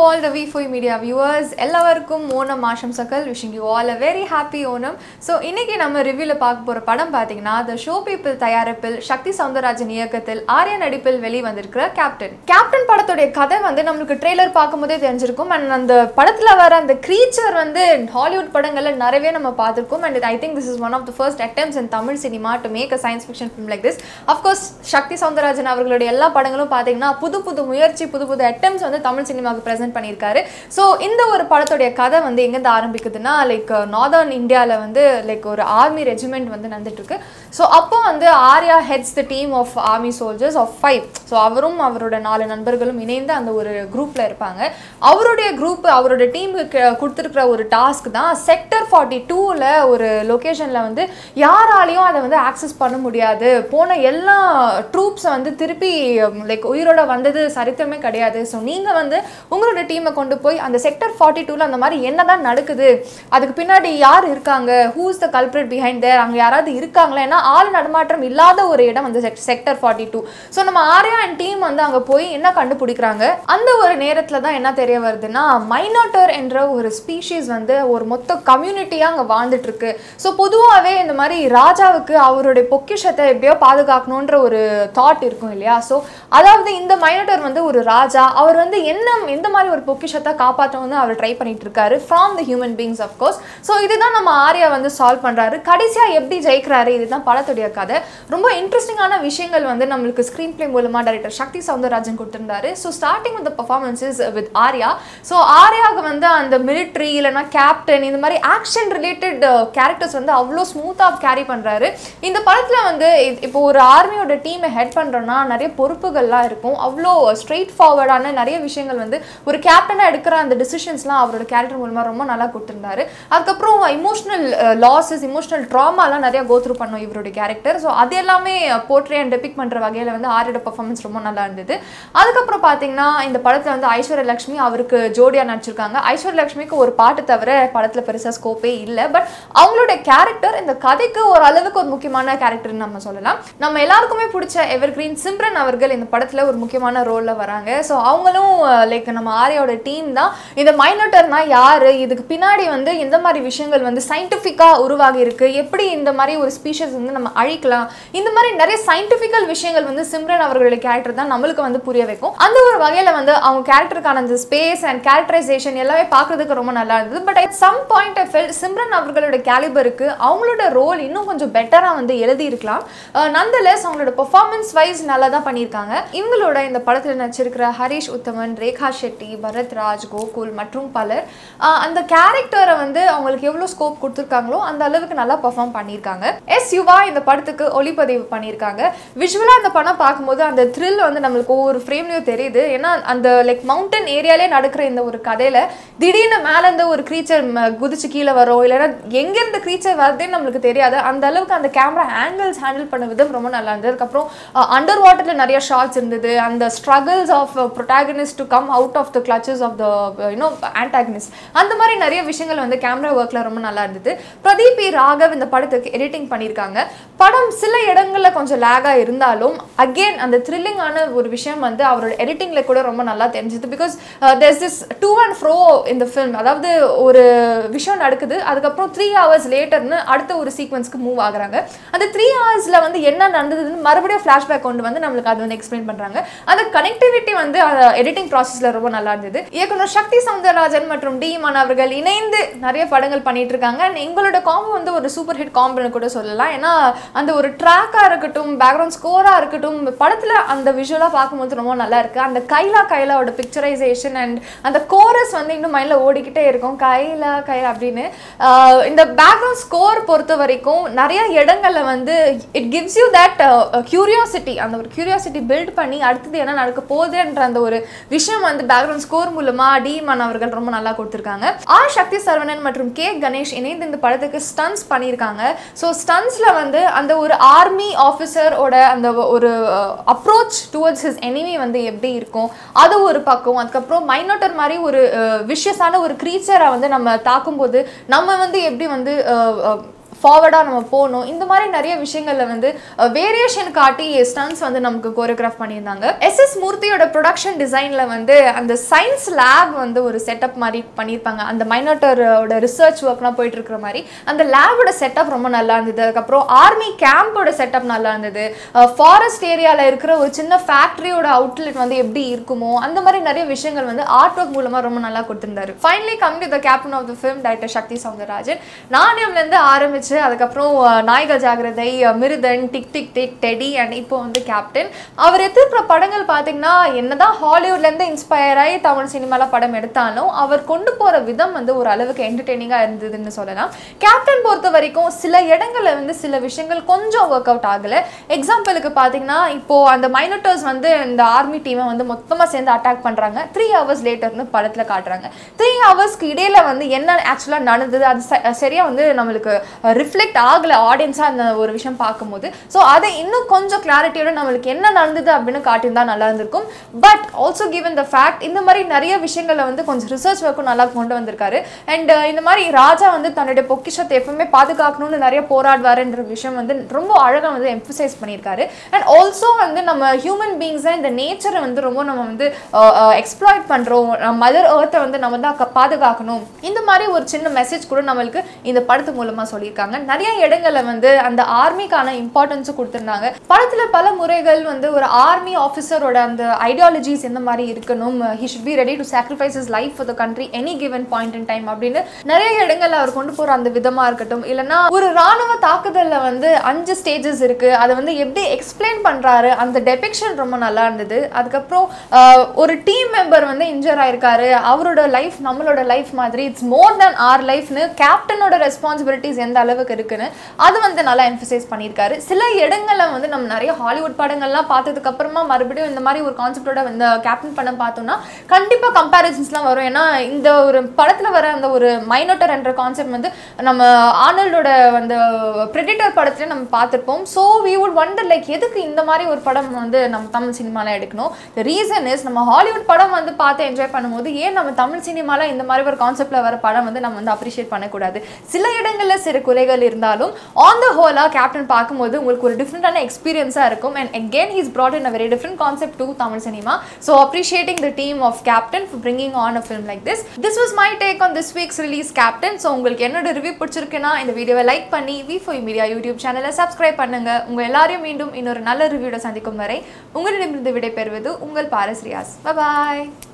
all the V4 media viewers எல்லாருக்கும் ஓணம் ஆசம்சக்கள் wishing you all a very happy Onam so இன்னைக்கு நம்ம ரிவ்யூவில் பார்க்க போகிற படம் பார்த்தீங்கன்னா த ஷோ பீப்பிள் தயாரிப்பில் சக்தி சவுந்தரராஜன் இயக்கத்தில் ஆர்யா நடிப்பில் வெளிவந்திருக்கிற கேப்டன் கேப்டன் படத்துடைய கதை வந்து நம்மளுக்கு ட்ரெய்லர் பார்க்கும்போதே தெரிஞ்சிருக்கும் அண்ட் அந்த படத்தில் வர அந்த க்ரீச்சர் வந்து ஹாலிவுட் படங்களில் நிறையவே நம்ம பார்த்துருக்கோம் and I think this is one of the first attempts in Tamil cinema to make a science fiction film like this of course Sakthi Soundararajan அவர்களுடைய எல்லா படங்களும் பார்த்தீங்கன்னா புது புது முயற்சி புது புது அட்டம்ஸ் வந்து தமிழ் சினிமாவுக்கு ப்ரெசென்ட் பண்ணியிருக்காரு ஸோ இந்த ஒரு படத்துடைய கதை வந்து எங்கேருந்து ஆரம்பிக்குதுன்னா லைக் நார்தர்ன் இந்தியாவில் வந்து லைக் ஒரு ஆர்மி ரெஜிமெண்ட் வந்து நடந்துட்டு இருக்கு ஸோ அப்போ வந்து Arya heads the team of army soldiers of five so அவரும் அவரோட நாலு நண்பர்களும் இணைந்து அந்த ஒரு குரூப்பில் இருப்பாங்க அவருடைய குரூப் அவரோட டீமுக்கு கொடுத்துருக்கிற ஒரு டாஸ்க் தான் செக்டர் ஃபார்ட்டி டூவில் ஒரு லொக்கேஷனில் வந்து யாராலையும் அதை வந்து ஆக்சஸ் பண்ண முடியாது போன எல்லா ட்ரூப்ஸை வந்து திருப்பி லைக் உயிரோட வந்தது சரித்திரமே கிடையாது ஸோ நீங்கள் வந்து உங்களோட டீமை கொண்டு போய் அந்த செக்டர் ஃபார்ட்டி டூவில் அந்த மாதிரி என்ன தான் நடக்குது அதுக்கு பின்னாடி யார் இருக்காங்க who is the culprit behind there அங்கே யாராவது இருக்காங்களா ஏன்னா ஆள் நடமாட்டம் இல்லாத ஒரு இடம் வந்து செக்டர் ஃபார்ட்டி டூ ஸோ நம்ம ஆர்யா அண்ட் டீம் வந்து அங்கே போய் என்ன கண்டுபிடிக்கிறாங்க அந்த ஒரு நேரத்தில் தான் என்ன தெரிய வருதுன்னா மைனாட்டர் என்ற ஒரு ஸ்பீஷீஸ் வந்து ஒரு மொத்த கம்யூனிட்டியாக அங்கே வாழ்ந்துட்டு இருக்கு ஸோ பொதுவாகவே இந்த மாதிரி ராஜாவுக்கு அவருடைய பொக்கிஷத்தை எப்படியோ பாதுகாக்கணுன்ற ஒரு தாட் இருக்கும் இல்லையா ஸோ அதாவது இந்த மைனட்டர் வந்து ஒரு ராஜா அவர் வந்து என்ன எந்த மாதிரி ஒரு பொக்கிஷத்தை காப்பாற்றணும்னு அவர் ட்ரை பண்ணிட்டு இருக்காரு from the human beings of course so இதுதான் நம்ம ஆர்யா வந்து சால்வ் பண்ணுறாரு கடைசியாக எப்படி ஜெயிக்கிறாரு இதுதான் படத்துடைய கதை ரொம்ப இன்ட்ரெஸ்டிங்கான விஷயங்கள் வந்து நம்மளுக்கு ஸ்க்ரீன் பிளே மூலமாக டைரக்டர் சக்தி சவுந்தரராஜன் கொடுத்துருந்தாரு so starting with performances with Arya so ஆர்யாவுக்கு வந்து அந்த மிலிட்ரி இல்லைனா கேப்டன் இந்த மாதிரி ஆக்ஷன் ரிலேட்டட் கேரக்டர்ஸ் வந்து அவ்வளோ ஸ்மூத்தாக கேரி பண்ணுறாரு இந்த படத்தில் வந்து இப்போ ஒரு ஆர்மியோட டீமை ஹெட் பண்ணுறோன்னா நிறைய பொறுப்புகள்லாம் இருக்கும் அவ்வளோ ஸ்ட்ரெயிட் ஃபார்வர்டான நிறைய விஷயங்கள் வந்து ஒரு கேப்டனாக எடுக்கிற அந்த டிசிஷன்ஸ்லாம் அவரோட கேரக்டர் மூலமாக ரொம்ப நல்லா கொடுத்துருந்தாரு அதுக்கப்புறம் இமோஷனல் லாஸஸ் இமோஷனல் ட்ராமாலாம் நிறைய கோத்ரூ பண்ணோம் இவருடைய கேரக்டர் ஸோ அது எல்லாமே போர்ட்ரே அண்ட் டெபிக் பண்ணுற வகையில் வந்து ஆரியோட பர்ஃபார்மன்ஸ் ரொம்ப நல்லா இருந்தது அதுக்கப்புறம் பார்த்தீங்கன்னா இந்த படத்தில் வந்து ஐஸ்வர்ய லக்ஷ்மி அவருக்கு ஜோடியாக நடிச்சிருக்காங்க ஐஸ்வர்ய லக்ஷ்மிக்கு ஒரு பாட்டு தவிர படத்தில் பெருசாக ஸ்கோப்பே இல்லை பட் அவங்களுடைய கேரக்டர் இந்த கதைக்கு ஒரு அளவுக்கு ஒரு முக்கியமான கேரக்டர்னு நம்ம சொல்லலாம் நம்ம எல்லாருக்குமே பிடிச்ச எவர் கிரீன் சிம்ரன் அவர்கள் இந்த படத்தில் ஒரு முக்கியமான ரோலில் வராங்க ஸோ அவங்களும் லைக் நம்ம ஆரியோட டீம் தான் இந்த மைனோட்டர்னா யார் இதுக்கு பின்னாடி வந்து எந்த மாதிரி விஷயங்கள் வந்து சயின்டிஃபிக்காக உருவாகி இருக்கு எப்படி இந்த மாதிரி ஒரு ஸ்பீஷஸ் வந்து நம்ம அழிக்கலாம் இந்த மாதிரி நிறைய சயின்டிஃபிக்கல் விஷயங்கள் வந்து சிம்ரன் அவர்களுடைய கேரக்டர் தான் நம்மளுக்கு வந்து புரிய வைக்கும் அந்த ஒரு வகையில் வந்து அவங்க கேரக்டருக்கான அந்த ஸ்பேஸ் அண்ட் கேரக்டரைசேஷன் எல்லாமே பார்க்கறதுக்கு ரொம்ப நல்லா இருந்தது but at some point of Simran அவர்களோட கேலிபருக்கு அவங்களோட ரோல் இன்னும் கொஞ்சம் பெட்டராக வந்து எழுதியிருக்கலாம் நந்தலெஸ் அவங்களோட பெர்ஃபார்மன்ஸ் வைஸ் நல்லா தான் பண்ணியிருக்காங்க இவங்களோட இந்த படத்தில் நடிச்சிருக்கிற ஹரிஷ் உத்தமன் ரேகா ஷெட்டி பரத்ராஜ் கோகுல் மற்றும் பலர் அந்த கேரக்டரை வந்து அவங்களுக்கு எவ்வளோ ஸ்கோப் கொடுத்துருக்காங்களோ அந்த அளவுக்கு நல்லா பெர்ஃபார்ம் பண்ணியிருக்காங்க எஸ் யுவா இந்த படத்துக்கு ஒளிப்பதிவு பண்ணியிருக்காங்க விஷுவலாக அந்த படம் பார்க்கும்போது அந்த த்ரில் வந்து நம்மளுக்கு ஒவ்வொரு ஃப்ரேம்லையும் தெரியுது ஏன்னா அந்த லைக் மவுண்டன் ஏரியாலே நடக்கிற இந்த ஒரு கதையில் திடீர்னு மேலேருந்து ஒரு க்ரீச்சர் குதிச்சு கீழே வரும் இல்லைன்னா எங்கேருந்து க்ரீச்சர் வருதுன்னு நம்மளுக்கு தெரியாது அந்த அளவுக்கு அந்த கேமரா ஆங்கிள்ஸ் ஹேண்டில் பண்ண விதம் ரொம்ப நல்லா இருந்தது அதுக்கப்புறம் அண்டர் வாட்டரில் நிறைய ஷார்ட்ஸ் இருந்தது அந்த struggles of protagonist to come out of the clutches of the you know antagonist அந்த மாதிரி நிறைய விஷயங்கள் வந்து கேமரா ஒர்க்கில் ரொம்ப நல்லா இருந்தது பிரதீப் பி ராகவ் இந்த படத்துக்கு எடிட்டிங் பண்ணியிருக்காங்க படம் சில இடங்களில் கொஞ்சம் லேகாக இருந்தாலும் அகெயின் அந்த த்ரில்லிங்கான ஒரு விஷயம் வந்து அவரோட எடிட்டிங்கில் கூட ரொம்ப நல்லா தெரிஞ்சுது because there's this to and fro இந்த ஃபில்ம் அதாவது ஒரு விஷயம் நடக்குது அதுக்கப்புறம் த்ரீ ஹவர்ஸ் லேட்டர்னு அடுத்த ஒரு சீக்வன்ஸ்க்கு மூவ் ஆகுறாங்க அந்த த்ரீ ஹவர்ஸில் வந்து என்ன நடந்ததுன்னு மறுபடியும் ஃப்ளாஷ்பேக் கொண்டு வந்து நம்மளுக்கு அது வந்து எக்ஸ்பிளைன் பண்ணுறாங்க அந்த கனெக்டிவிட்டி வந்து எடிட்டிங் ப்ராசஸில் ரொம்ப நல்லா இருந்தது இயக்குனர் சக்தி சவுந்தரராஜன் மற்றும் டி மன் அவர்கள் இணைந்து நிறைய படங்கள் பண்ணிட்டு இருக்காங்க அண்ட் எங்களோட காம்போ வந்து ஒரு சூப்பர் ஹிட் காம்போன்னு கூட சொல்லலாம் ஏன்னா அந்த ஒரு ட்ராக்காக இருக்கட்டும் பேக்ரவுண்ட் ஸ்கோராக இருக்கட்டும் படத்தில் அந்த விஷுவலாக பார்க்கும்போது ரொம்ப நல்லா இருக்குது அந்த கைலா கைலாவோட பிக்சரைசேஷன் அண்ட் அந்த கோரஸ் வந்து இன்னும் மைண்டில் ஓடிக்கிட்டே இருக்கும் கைலா கைலா அப்படின்னு இந்த பேக்ரவுண்ட் ஸ்கோர் பொறுத்த வரைக்கும் நிறைய இடங்களில் வந்து it gives you that curiosity அந்த ஒரு கியூரியாசிட்டி பில்ட் பண்ணி அடுத்தது என்ன நடக்க போகுதுன்ற அந்த ஒரு விஷயம் வந்து பேக்ரவுண்ட் ஸ்கோர் மூலமாக டி மன் அவர்கள் ரொம்ப நல்லா கொடுத்துருக்காங்க ஆர் சக்தி சரவணன் மற்றும் கே கணேஷ் இணைந்து இந்த படத்துக்கு ஸ்டன்ஸ் பண்ணியிருக்காங்க ஸோ ஸ்டன்ஸில் வந்து அந்த ஒரு ஆர்மி ஆஃபீஸரோட அந்த ஒரு அப்ரோச் டுவர்ட்ஸ் ஹிஸ் எனிமி வந்து எப்படி இருக்கும் அது ஒரு பக்கம் அதுக்கப்புறம் மைனோட்டர் மாதிரி ஒரு விஷயஸான ஒரு க்ரீச்சரை வந்து நம்ம தாக்கும்போது நம்ம வந்து எப்படி வந்து ஃபார்வர்டாக நம்ம போகணும் இந்த மாதிரி நிறைய விஷயங்கள்ல வந்து வேரியேஷன் காட்டி ஸ்டன்ஸ் வந்து நமக்கு கோரியோகிராஃப் பண்ணியிருந்தாங்க எஸ் எஸ் மூர்த்தியோட ப்ரொடக்ஷன் டிசைனில் வந்து அந்த சயின்ஸ் லேப் வந்து ஒரு செட்டப் மாதிரி பண்ணியிருப்பாங்க அந்த மைனோட்டரோட ரிசர்ச் ஒர்க்லாம் போயிட்டு இருக்கிற மாதிரி அந்த லேபோட செட்டப் ரொம்ப நல்லா இருந்தது அதுக்கப்புறம் ஆர்மி கேம்போட செட்டப் நல்லா இருந்தது ஃபாரஸ்ட் ஏரியாவில் இருக்கிற ஒரு சின்ன ஃபேக்ட்ரியோட அவுட்லெட் வந்து எப்படி இருக்குமோ அந்த மாதிரி நிறைய விஷயங்கள் வந்து ஆர்ட் ஒர்க் மூலமாக ரொம்ப நல்லா கொடுத்துருந்தாரு finally come to the captain of the film director Sakthi Soundararajan நாணயம்லேருந்து ஆரம்பிச்சு அதுக்கப்புறம் அஹ், நாயக ஜாகிரதை அஹ், Miruthan tick tick tick Teddy and இப்போ வந்து கேப்டன் அவர் எடுத்துக்கிற படங்கள் பார்த்தீங்கன்னா என்னதான் ஹாலிவுட்லேருந்து இன்ஸ்பயர் ஆகி தமிழ் சினிமாவில் படம் எடுத்தாலும் அவர் கொண்டு போகிற விதம் வந்து ஒரு அளவுக்கு என்டர்டெய்னிங்காக இருந்ததுன்னு சொல்லலாம் கேப்டன் பொறுத்த வரைக்கும் சில இடங்கள்ல வந்து சில விஷயங்கள் கொஞ்சம் ஒர்க் அவுட் ஆகலை எக்ஸாம்பிளுக்கு பார்த்தீங்கன்னா இப்போ அந்த மைனோட்டர்ஸ் வந்து இந்த ஆர்மி டீமை வந்து மொத்தமாக சேர்ந்து அட்டாக் பண்ணுறாங்க த்ரீ ஹவர்ஸ் லேட்டர்னு படத்தில் காட்டுறாங்க த்ரீ ஹவர்ஸ்க்கு இடையில வந்து என்ன ஆக்சுவலாக நடந்தது அது ச- சரியா வந்து நம்மளுக்கு ரிஃப்ளெக்ட் ஆகலை ஆடியன்ஸாக அந்த ஒரு விஷயம் பார்க்கும்போது ஸோ அதை இன்னும் கொஞ்சம் கிளாரிட்டியோட நம்மளுக்கு என்ன நடந்தது அப்படின்னு காட்டியிருந்தா நல்லா இருந்திருக்கும் but also given the fact இந்த மாதிரி நிறைய விஷயங்களை வந்து கொஞ்சம் ரிசர்ச் ஒர்க்கும் நல்லா கொண்டு வந்திருக்காரு அண்ட் இந்த மாதிரி ராஜா வந்து தன்னுடைய பொக்கிஷத்தை எப்பவுமே பாதுகாக்கணும்னு நிறைய போராடுவாருன்ற விஷயம் வந்து ரொம்ப அழகாக வந்து எம்ஃபசைஸ் பண்ணியிருக்காரு அண்ட் ஆல்சோ வந்து நம்ம ஹியூமன் பீங்ஸை இந்த நேச்சரை வந்து ரொம்ப நம்ம வந்து எக்ஸ்ப்ளாய்ட் பண்ணுறோம் மதர் ஏர்த்தை வந்து நம்ம தான் க- பாதுகாக்கணும் இந்த மாதிரி ஒரு சின்ன மெசேஜ் கூட நம்மளுக்கு இந்த படத்து மூலமாக சொல்லியிருக்காங்க நிறைய இடங்கள்ல வந்து அந்த ஆர்மிக்கான இம்பார்ட்டன்ஸும் கொடுத்துருந்தாங்க படத்தில் பல முறைகள் வந்து ஒரு ஆர்மி ஆஃபீஸரோட அந்த ஐடியாலஜிஸ் எந்த மாதிரி இருக்கணும் he should be ready to sacrifice is life for the country any given point in time அப்படின்னு நிறைய இடங்கள்ல அவர் கொண்டு போகிற அந்த விதமாக இருக்கட்டும் இல்லைன்னா ஒரு ராணுவ தாக்குதல்ல வந்து அஞ்சு ஸ்டேஜஸ் இருக்கு அதை வந்து எப்படி எக்ஸ்பிளைன் பண்றாரு அந்த டெபிக்ஷன் ரொம்ப நல்லா இருந்தது அதுக்கப்புறம் ஆஹ், ஒரு டீம் மெம்பர் வந்து இன்ஜர் ஆயிருக்காரு அவரோட லைஃப் நம்மளோட லைஃப் மாதிரி இட்ஸ் மோர் than ஆர் லைஃப்னு கேப்டனோட ரெஸ்பான்சிபிலிட்டிஸ் எந்த அளவுக்கு இருக்குன்னு அது வந்து நல்லா எம்ஃபசைஸ் பண்ணியிருக்காரு சில இடங்கள்ல வந்து நம்ம நிறைய ஹாலிவுட் படங்கள்லாம் பார்த்ததுக்கு அப்புறமா மறுபடியும் இந்த மாதிரி ஒரு கான்செப்டோட இந்த கேப்டன் படம் பார்த்தோம்னா கண்டிப்பா கம்பேரிசன்ஸ்லாம் வரும் ஏன்னா இந்த ஒரு படத்துல வர அந்த ஒரு மைனோட்டர் என்ற கான்செப்ட் வந்து நம்ம ஆர்னல்டோட அந்த பிரெடிட்டர் படத்துல நம்ம பார்த்திருப்போம் so we would wonder like எதுக்கு இந்த மாதிரி ஒரு படம் வந்து நம்ம தமிழ் சினிமால எடுக்கணும் த ரீசன் இஸ் நம்ம ஹாலிவுட் படம் வந்து பார்த்து என்ஜாய் பண்ணும்போது ஏன் நம்ம தமிழ் சினிமால இந்த மாதிரி ஒரு கான்செப்ட்ல வர படம் வந்து நம்ம வந்து அப்ரிஷியேட் பண்ணக்கூடாது சில இடங்கள்ல சிறு குறைகள் இருந்தாலும் ஆன் த ஹோலா கேப்டன் பார்க்கும்போது உங்களுக்கு ஒரு டிஃப்ரெண்டான எக்ஸ்பீரியன்ஸாக இருக்கும் and again he's brought in a very different concept to Tamil cinema so appreciating the team of Captain for bringing on a film like this. This was my take on this week's release Captain. So உங்களுக்கு என்னோட review பிடிச்சிருக்குன்னா இந்த வீடியோவை like பண்ணி V four media YouTube சேனலை subscribe பண்ணுங்க உங்க எல்லாரையும் மீண்டும் இன்னொரு நல்ல ரிவ்யூட சந்திக்கும் வரை உங்களிடமிருந்து விடைபெறுவது உங்கள் பாரஸ் ரியாஸ் பாய்